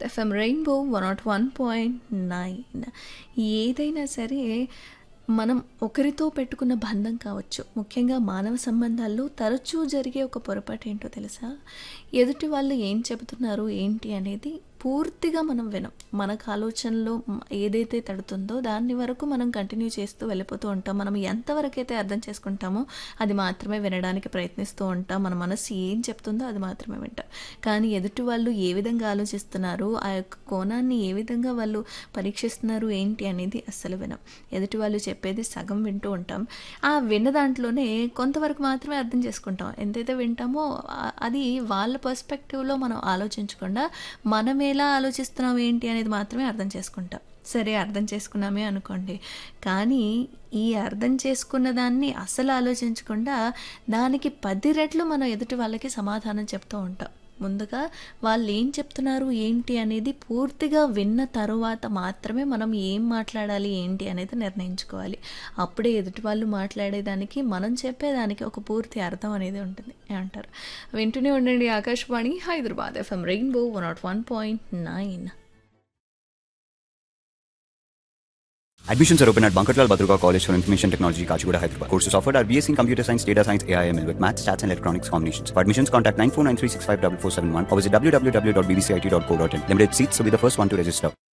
FM rainbow one nought one point nine ఏదైనా సరే మనం ఒకరితో పెట్టుకున్న బంధం కావచ్చు ముఖ్యంగా మానవ సంబంధాల్లో తరచూ జరిగే ఒక పొరపాటు ఏంటో తెలుసా ఎదుటి వాళ్ళు ఏం చెబుతున్నారు ఏంటి అనేది పూర్తిగా మనం వినం మనకు ఆలోచనలో మ- ఏదైతే తడుతుందో దాన్ని వరకు మనం కంటిన్యూ చేస్తూ వెళ్ళిపోతూ ఉంటాం మనం ఎంతవరకు అయితే అర్థం చేసుకుంటామో అది మాత్రమే వినడానికి ప్రయత్నిస్తూ ఉంటాం మన మనసు ఏం చెప్తుందో అది మాత్రమే వింటాం కానీ ఎదుటి వాళ్ళు ఏ విధంగా ఆలోచిస్తున్నారు ఆ యొక్క కోణాన్ని ఏ విధంగా వాళ్ళు పరీక్షిస్తున్నారు ఏంటి అనేది అస్సలు వినం ఎదుటి వాళ్ళు చెప్పేది సగం వింటూ ఉంటాం ఆ విన్న దాంట్లోనే కొంతవరకు మాత్రమే అర్థం చేసుకుంటాం ఎంతైతే వింటామో ఆ- అది వాళ్ళ పర్స్పెక్టివ్లో మనం ఆలోచించకుండా మనం ఎలా ఆలోచిస్తున్నాం ఏంటి అనేది మాత్రమే అర్థం చేసుకుంటాం సరే అర్థం చేసుకున్నామే అనుకోండి కానీ ఈ అర్థం చేసుకున్న దాన్ని అసలు ఆలోచించకుండా దానికి పది రెట్లు మనం ఎదుటి వాళ్ళకి సమాధానం చెప్తూ ఉంటాం ముందుగా వాళ్ళు ఏం చెప్తున్నారు ఏంటి అనేది పూర్తిగా విన్న తరువాత మాత్రమే మనం ఏం మాట్లాడాలి ఏంటి అనేది నిర్ణయించుకోవాలి అప్పుడే ఎదుటి వాళ్ళు మాట్లాడేదానికి మనం చెప్పేదానికి ఒక పూర్తి అర్థం అనేది ఉంటుంది ఏమంటారు వింటూనే ఉండండి Akashvani Hyderabad FM rainbow one nought one point nine Admissions are open at Bankarlal Badruga College for Information Technology, Kachigura, Hyderabad. Courses offered are BSc in Computer Science, Data Science, AIML with Maths, Stats and Electronics combinations. For admissions, contact 9493654471 or visit www.bbcit.co.in. Limited seats, so be the first one to register.